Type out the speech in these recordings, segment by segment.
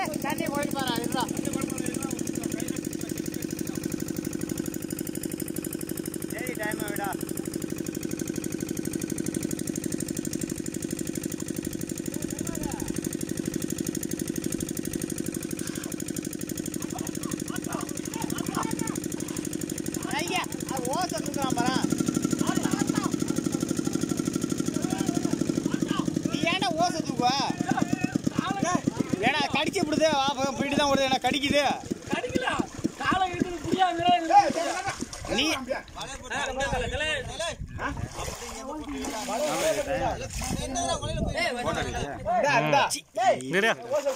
தண்ணி போயிட்டு பாரு அதுதான் சரி டைம் விடா ஐயா அது ஓசை தூக்குறான் பாரு நீ ஏன்டா ஓசை தூக்குவ ஏடா கடிச்சு விடுது போயிட்டு தான் விடுது ஏன்னா கடிக்குது நீ இந்தா, இந்தா. இரு.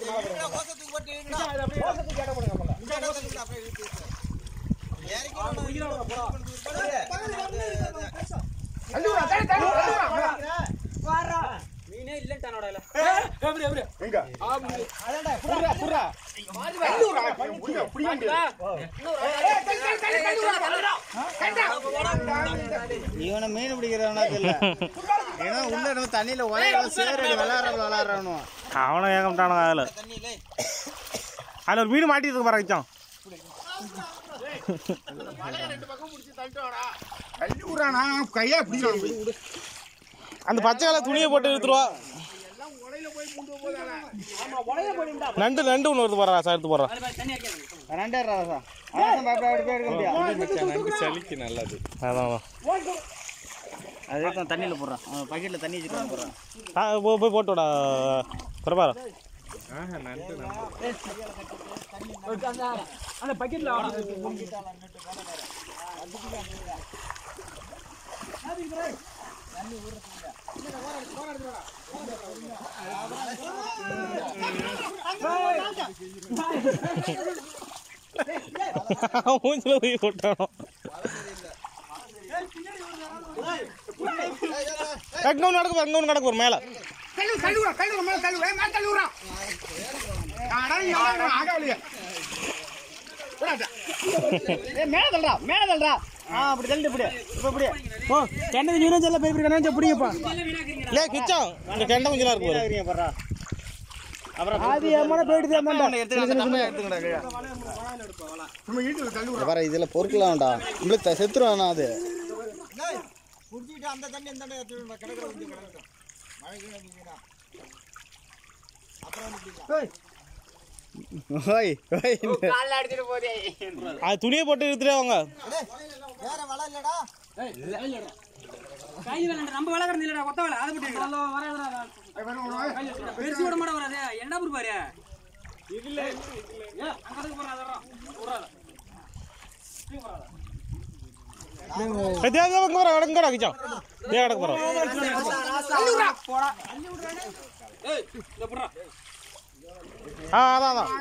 அதான்டா, புர்றா, புர்றா. இவனை மீன் பிடிக்கிறவனா தெரியல ஏன்னா உள்ள இருந்து தண்ணியில உயரம் சேரடி விளாடுற விளாடுறவனும் அவனை ஏக மாட்டானுங்க அதில் அதில் ஒரு மீன் மாட்டிட்டு பாரு வச்சான் கையா பிடிக்கிறான் அந்த பச்சை கலர் துணியை போட்டு இழுத்துருவா நண்டு நண்டு ஒன்று வருது போடுறா சார் எடுத்து போடுறா ரெண்டே ராசா அரசன் பாப்பா அப்படி போய் எடுக்க முடியாது சளிக்கு நல்லது அதான் அதான். அதுக்கு தண்ணியில் போடுறான் பக்கெட்ல தண்ணி வச்சுட்டு போடுறான் ஆ போய் போய் போட்டு விடா பிரபாரா ஆஹா நண்டு நண்டு மூஞ்சில போய் கொட்டானோ அங்க ஒன்று நடக்க அங்க ஒன்று நடக்க மேலே தள்ளு தள்ளுறா தள்ளுறா மேல தள்ளு ஏய் மேல தள்ளுறா அடா இங்க ஆகாவலியா ஏய் மேல தள்ளுடா மேல தள்ளுடா ஆ அப்படி தள்ளு இப்படி இப்ப இப்படி ஓ கெண்டது நீரும் சொல்ல போய் இப்படி கண்ணாச்சு பிடிங்கப்பா லே கிச்சான் இந்த கெண்டை கொஞ்சம் இருக்கு பாரு இருக்கிறீங்க பர்றா அப்புறம் அது ஏமான போயிட்டு எடுத்துக்கடா சும்மா ஈட்டுல தள்ளுறா வர இதுல பொறுக்கலாம்டா உங்களுக்கு செத்துருவானா அது ஓய் ஓய் அது துணியை போட்டு இழுத்துட்டே வாங்க கை வேலை நம்ம வேலை கிடந்து இல்லடா கொத்த வேலை அதை பற்றி பெருசு விட மாட்டா வராது என்ன பொறுப்பு பாரு இதுல அங்க போறா அதெல்லாம் தேவை தேவை இங்கே வர அடங்கடா கிச்சான் ஏ அடக்க போகிறோம் ஏய் இந்த போறா ஆ அதான் அதான்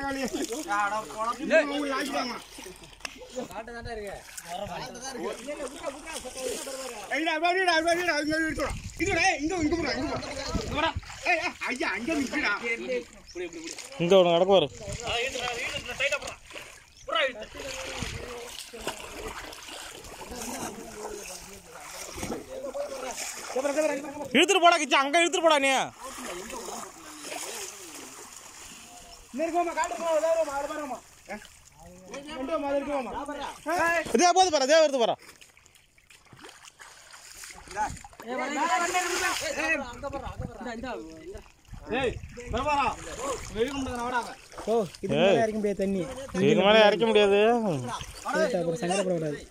ஐயா அப்படிடா அப்படிடா இங்க இருக்கடா இதுடா இங்க இங்க போடா இங்க போடா ஏய் ஏய், ஐயா அங்க நிக்குடா இங்கே ஒன்று நடக்க வரும் இழுத்துட்டு போடா கிச்சா அங்க இழுத்துட்டு போடா நீ இருக்கோமா காட்டு போ வேறமா ஆறு பாருமா ரெண்டு மாதிரி இருக்கோமா இதே போது பாரு இதே வருது பாரு ஓ இது ஏய். இறக்க முடியாது தண்ணி இதுக்கு மேலே இறக்க முடியாது அப்புறம் சங்கடப்படக்கூடாது